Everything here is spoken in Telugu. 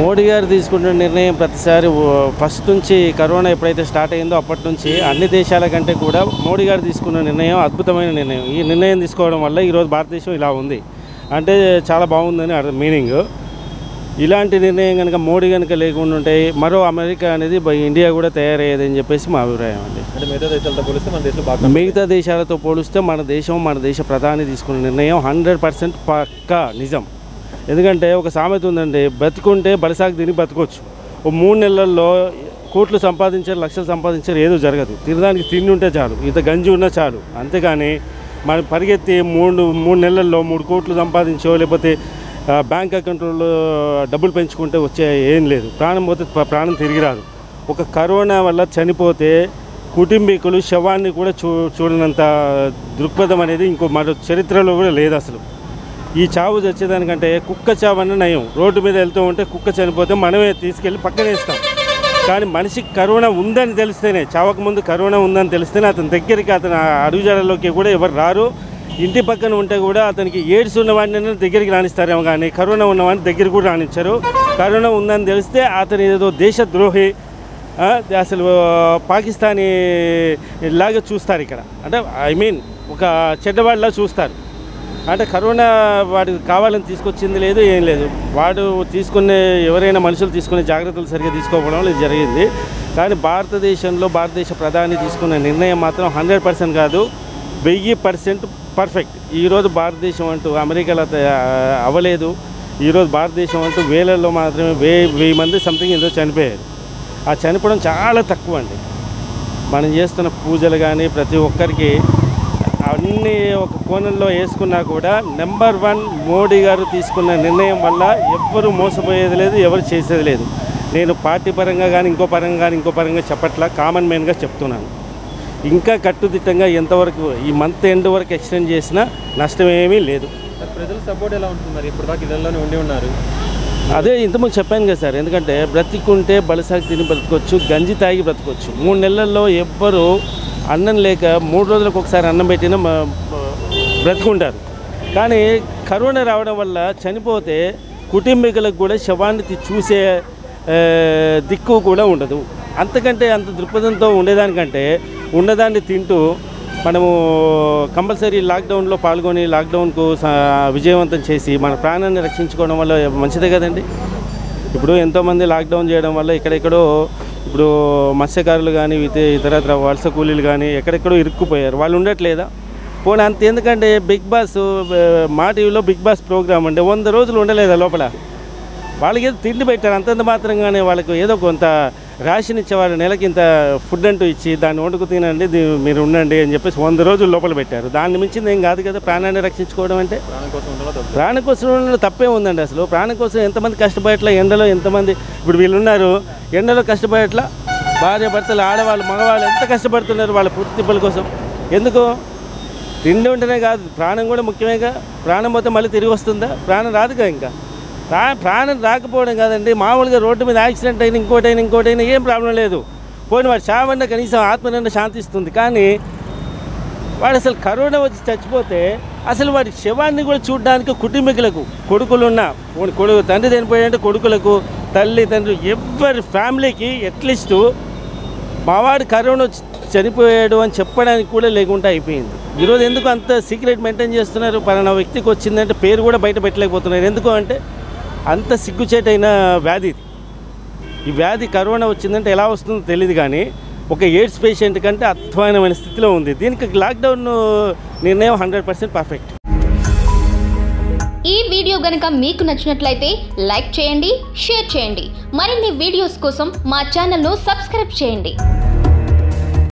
మోడీ గారు తీసుకుంటున్న నిర్ణయం ప్రతిసారి ఓ- ఫస్ట్ నుంచి కరోనా ఎప్పుడైతే స్టార్ట్ అయిందో అప్పటి నుంచి అన్ని దేశాల కంటే కూడా మోడీ గారు తీసుకున్న నిర్ణయం అద్భుతమైన నిర్ణయం ఈ నిర్ణయం తీసుకోవడం వల్ల ఈరోజు భారతదేశం ఇలా ఉంది అంటే చాలా బాగుందని అర్థం మీనింగ్ ఇలాంటి నిర్ణయం కనుక మోడీ కనుక లేకుండా ఉంటే మరో అమెరికా అనేది బ- ఇండియా కూడా తయారయ్యేదని చెప్పేసి మా అభిప్రాయం అండి అంటే మిగతా దేశాలతో పోలిస్తే మన దేశంలో బాగా మిగతా దేశాలతో పోలిస్తే మన దేశం మన దేశ ప్రధాని తీసుకున్న నిర్ణయం హండ్రెడ్ పర్సెంట్ పక్కా నిజం ఎందుకంటే ఒక సామెత ఉందండి బతుకుంటే బలిసాగు తిని బతకొచ్చు ఓ మూడు నెలల్లో కోట్లు సంపాదించారు లక్షలు సంపాదించారు ఏదో జరగదు తినడానికి తిండి ఉంటే చాలు ఇంత గంజి ఉన్నా చాలు అంతేగాని మనం పరిగెత్తి మూడు మూడు నెలల్లో మూడు కోట్లు సంపాదించో లేకపోతే ఆ, బ్యాంక్ అకౌంట్లో డబ్బులు పెంచుకుంటే వచ్చే ఏం లేదు ప్రాణం పోతే ప్ర- ప్రాణం తిరిగి రాదు ఒక కరోనా వల్ల చనిపోతే కుటుంబీకులు శవాన్ని కూడా చూ చూడనంత దృక్పథం అనేది ఇంకో మరో చరిత్రలో కూడా లేదు అసలు ఈ చావు చచ్చేదానికంటే కుక్క చావు అన్న నయం రోడ్డు మీద వెళ్తూ ఉంటే కుక్క చనిపోతే మనమే తీసుకెళ్ళి పక్కన వేస్తాం కానీ మనిషికి కరోనా ఉందని తెలిస్తేనే చావక ముందు కరోనా ఉందని తెలిస్తేనే అతని దగ్గరికి అతని అడుగుజాడలోకి కూడా ఎవరు రారు ఇంటి పక్కన ఉంటే కూడా అతనికి ఎయిడ్స్ ఉన్నవాడిని దగ్గరికి రాణిస్తారేమో కానీ కరోనా ఉన్నవాడిని దగ్గరికి కూడా రాణించరు కరోనా ఉందని తెలిస్తే అతని ఏదో దేశద్రోహి ఆ, అసలు పాకిస్తానీ లాగా చూస్తారు ఇక్కడ అంటే ఐ మీన్ ఒక చెడ్డవాడిలా చూస్తారు అంటే కరోనా వాడికి కావాలని తీసుకొచ్చింది లేదు ఏం లేదు వాడు తీసుకునే ఎవరైనా మనుషులు తీసుకునే జాగ్రత్తలు సరిగ్గా తీసుకోకపోవడం వల్ల ఇది జరిగింది కానీ భారతదేశంలో భారతదేశ ప్రధాని తీసుకున్న నిర్ణయం మాత్రం హండ్రెడ్ పర్సెంట్ కాదు వెయ్యి పర్సెంట్ పర్ఫెక్ట్ ఈరోజు భారతదేశం అంటూ అమెరికాలో త- అవ్వలేదు ఈరోజు భారతదేశం అంటూ వేలల్లో మాత్రమే వే వెయ్యి మంది సంథింగ్ ఏదో చనిపోయారు ఆ చనిపోవడం చాలా తక్కువ అండి మనం చేస్తున్న పూజలు కానీ ప్రతి ఒక్కరికి అన్ని ఒక కోణంలో వేసుకున్నా కూడా నెంబర్ వన్ మోడీ గారు తీసుకున్న నిర్ణయం వల్ల ఎవ్వరు మోసపోయేది లేదు ఎవరు చేసేది లేదు నేను పార్టీ పరంగా కానీ ఇంకో పరంగా కానీ ఇంకో పరంగా చెప్పట్లా కామన్ మ్యాన్గా చెప్తున్నాను ఇంకా కట్టుదిట్టంగా ఎంతవరకు ఈ మంత్ ఎండ్ వరకు ఎక్స్టెండ్ చేసినా నష్టం ఏమీ లేదు మరి ప్రజల సపోర్ట్ ఎలా ఉంటుంది మరి ఇప్పుడు దాకా ఇళ్లలోనే ఉండి ఉన్నారు అదే ఇంతకుముందు చెప్పాను కదా సార్ ఎందుకంటే బ్రతికుంటే బలసాగి తిని బ్రతకొచ్చు గంజి తాగి బ్రతకొచ్చు మూడు నెలల్లో ఎవ్వరు అన్నం లేక మూడు రోజులకు ఒకసారి అన్నం పెట్టిన బ్రతుకుంటారు కానీ కరోనా రావడం వల్ల చనిపోతే కుటుంబీకులకు కూడా శవాన్ని తి- చూసే ఆ, దిక్కు కూడా ఉండదు అంతకంటే అంత దృక్పథంతో ఉండేదానికంటే ఉన్నదాన్ని తింటూ మనము కంపల్సరీ లాక్డౌన్లో పాల్గొని లాక్డౌన్కు స- విజయవంతం చేసి మన ప్రాణాన్ని రక్షించుకోవడం వల్ల మంచిదే కదండి ఇప్పుడు ఎంతోమంది లాక్డౌన్ చేయడం వల్ల ఎక్కడెక్కడో ఇప్పుడు మత్స్యకారులు కానీ ఇతర ఇతరత్ర వలస కూలీలు కానీ ఎక్కడెక్కడో ఇరుక్కుపోయారు వాళ్ళు ఉండట్లేదా పోనీ అంత ఎందుకంటే బిగ్ బాస్ ఆ, మా టీవీలో బిగ్ బాస్ ప్రోగ్రామ్ అంటే వంద రోజులు ఉండలేదా లోపల వాళ్ళకి ఏదో తిండి పెట్టారు అంతంత మాత్రంగానే వాళ్ళకు ఏదో కొంత రేషన్ ఇచ్చేవారు నెలకి ఇంత ఫుడ్ అంటూ ఇచ్చి దాన్ని వండుకు తినండి దీ- మీరు ఉండండి అని చెప్పేసి వంద రోజులు లోపల పెట్టారు దాన్ని మించింది ఏం కాదు కదా ప్రాణాన్ని రక్షించుకోవడం అంటే ప్రాణం కోసం ఉండడం తప్పు ప్రాణం కోసం ఉండడంలో తప్పే ఉందండి అసలు ప్రాణం కోసం ఎంతమంది కష్టపడట్లా ఎండలో ఎంతమంది ఇప్పుడు వీళ్ళు ఉన్నారు ఎండలో కష్టపడట్లా భార్య భర్తలు ఆడవాళ్ళు మగవాళ్ళు ఎంత కష్టపడుతున్నారు వాళ్ళ పూర్తిపల కోసం ఎందుకు తిండి ఉంటేనే కాదు ప్రాణం కూడా ముఖ్యమేగా ప్రాణం పోతే మళ్ళీ తిరిగి వస్తుందా ప్రాణం రాదుగా ఇంకా ప్రా ప్రాణం రాకపోవడం కాదండి మామూలుగా రోడ్డు మీద యాక్సిడెంట్ అయినా ఇంకోటైనా ఇంకోటైనా ఏం ప్రాబ్లం లేదు పోయిన వాడు చావన్న కనీసం ఆత్మనన్న శాంతిస్తుంది కానీ వాడు అసలు కరోనా వచ్చి చచ్చిపోతే అసలు వాడి శవాన్ని కూడా చూడడానికి కుటుంబీకులకు కొడుకులున్న వాడి కొడుకు తండ్రి చనిపోయాడంటే కొడుకులకు తల్లి తండ్రి ఎవరి ఫ్యామిలీకి అట్లీస్ట్ మావాడు కరోనా వచ్చి చనిపోయాడు అని చెప్పడానికి కూడా లేకుండా అయిపోయింది ఈరోజు ఎందుకు అంత సీక్రెట్ మెయింటైన్ చేస్తున్నారు పలానా వ్యక్తికి వచ్చిందంటే పేరు కూడా బయట పెట్టలేకపోతున్నారు ఎందుకు అంటే అంత సిగ్గుచేటైన వ్యాధి ఇది ఈ వ్యాధి కరోనా వచ్చిందంటే ఎలా వస్తుందో తెలియదు కానీ ఒక ఎయిడ్స్ పేషెంట్ కంటే అధ్వానమైన స్థితిలో ఉంది దీనికి లాక్డౌన్ నిర్ణయం హండ్రెడ్ పర్సెంట్ పర్ఫెక్ట్ ఈ వీడియో గనుక మీకు నచ్చినట్లయితే లైక్ చేయండి షేర్ చేయండి మరిన్ని వీడియోస్ కోసం మా ఛానల్ను సబ్స్క్రైబ్ చేయండి